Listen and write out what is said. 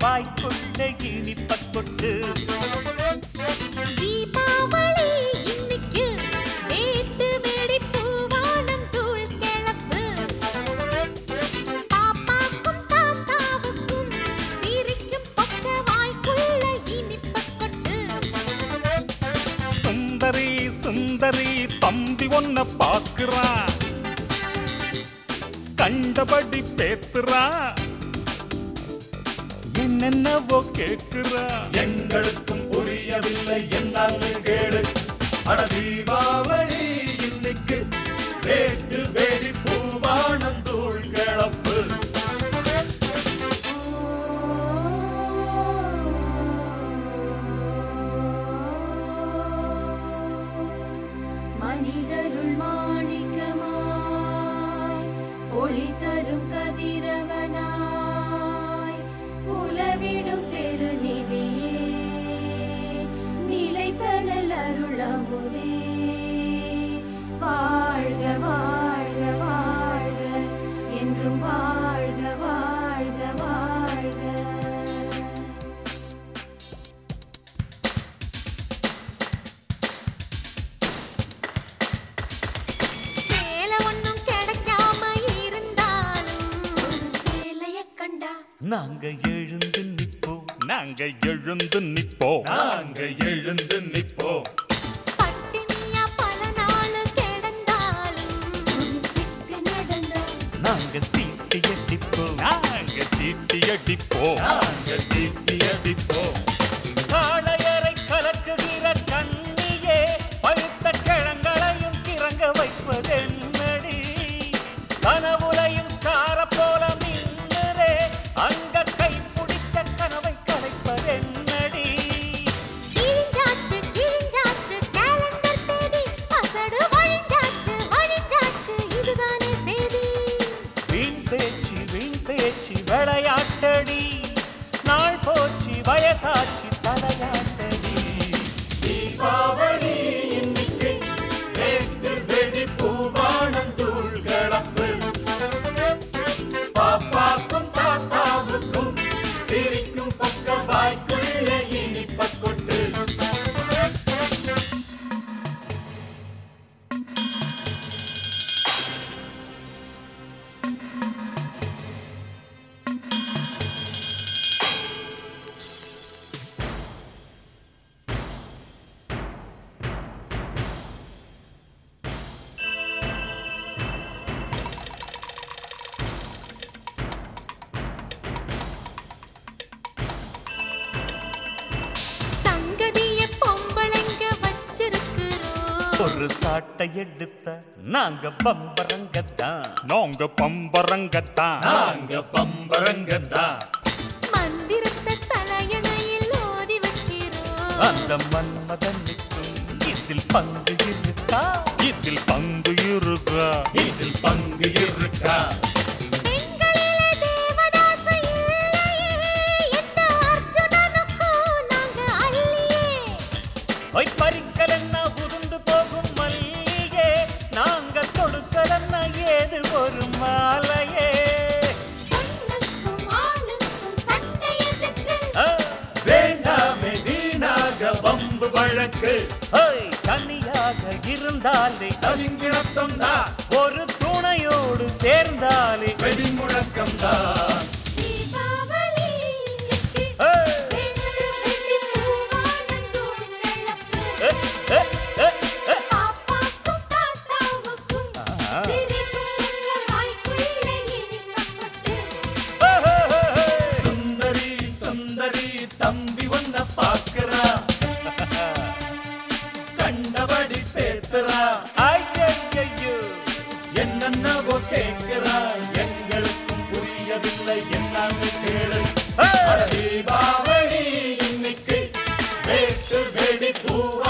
வாய்க்குள்ள இனிப்ப கொட்டு தீபாவளி இன்னைக்கு வேட்டு வெடிப்பு வானம் தூள் கிளப்பு பாப்பாக்கும் தாத்தாவுக்கும் சிரிக்கும் பக்க வாய்க்குள்ள இனிப்ப கொட்டு சுந்தரி சுந்தரி தம்பி ஒன்ன பாக்குறா கண்டபடி பேத்துறா என்னென்னவோ கேக்குறா எங்களுக்கும் புரியவில்லை என்னான்னு கேளு அட தீபாவளி இன்னைக்கு வேட்டு வேடி பூவானம் தூள் கிளப்பு மனிதருள் மாணிக்கமாய் ஒளி தரும் கதிரவனாய் உலவிடும் பெருநிதியே நிலைத்தனல் அருளமுதே வாழ்க வாழ்க வாழ்க என்றும் வாழ்க வாழ்க வாழ்க சேலை ஒண்ணும் கிடைக்காம இருந்தாலும் ஒரு சேலைய கண்டா நாங்க எழுந்து நிப்போம் நாங்க எழுந்து நிப்போம் நாங்க எழுந்து நிப்போம் பட்டினியா பல நாள் கிடந்தாலும் ஒரு சிட்டு நடந்தா நாங்க சீட்டி அடிப்போம் நாங்க சீட்டி அடிப்போம் நாங்க சீட்டி அடிப்போம் காளையரை கலக்குகிற கண்ணியே பழுத்த கிழங்களையும் கிறங்க வைப்பதென்னடி கனவுலையும் ஸ்டார போல மின்னுதே அங்க கை பிடிச்ச கனவை கலைப்பதென்னடி கிழிஞ்சாச்சு கிழிஞ்சாச்சு கேலண்டர் தேதி அசடு வழிஞ்சாச்சு வழிஞ்சாச்சு இதுதானே செய்தி வீண் பேச்சு வீண் பேச்சு விளையாட்டடி நாள் போச்சு வயசாச்சு தலையாட்டடி தீபாவளி இன்னைக்கு வேட்டு வெடி பூவானம் தூள் கிளப்பு பாப்பாக்கும் தாத்தாவுக்கும் சிரிக்கும் பக்க வாய்க்குள்ள இனிப்ப கொட்டு சங்கதிய பொம்பளைங்க வச்சிருக்கிறோம் ஒரு சாட்டை எடுத்த நாங்க பம்பரங்கத்தான் நாங்க பம்பரங்கத்தான் நாங்க பம்பரங்கத்தான் மந்திரத்தை தலையணையில் ஓதி வைக்கிறோம் அந்த மன்மதனுக்கும் இதில் பங்கு இருக்கா இதில் பங்கு இருக்கா இதில் பங்கு இருக்கா பெண்களிலே தேவதாச இல்லையே எந்த அர்ஜுனனுக்கும் நாங்க அல்லியே ஒய் பறிக்கலன்னா உருந்து போகும் மல்லிகே நாங்க கொடுக்கலன்னா ஏது ஒரு மாலையே பெண்ணுக்கும் ஆணுக்கும் சண்டை எதுக்கு ஆ, வேண்டாமே வீணாக வம்பு வழக்கு ஓய், தனியாக இருந்தாலே தலிங்கிணத்தம் தான் ஒரு துணையோடு சேர்ந்தாலே வெடி முழக்கம் தான் தீபாவளி இன்னைக்கு ஏய், வேட்டு வெடி பூவானம் தூள் கிளப்பு ஏ, ஏ, ஏ, ஏ. பாப்பாக்கும் தாத்தாவுக்கும் ஆஹா. சிரிக்கும் உங்க வாய்க்குள்ளே இனிப்பப்பட்டு சுந்தரி சுந்தரி தம்பி ஒன்ன பாக்குறா கண்டபடி பேத்துறா ஐயையையோ. என்னென்னவோ கேட்கிறா எங்களுக்கும் புரியவில்லை என்னன்னு கேளு ஏய். அட தீபாவளி இன்னைக்கு வேட்டு வெடி பூவ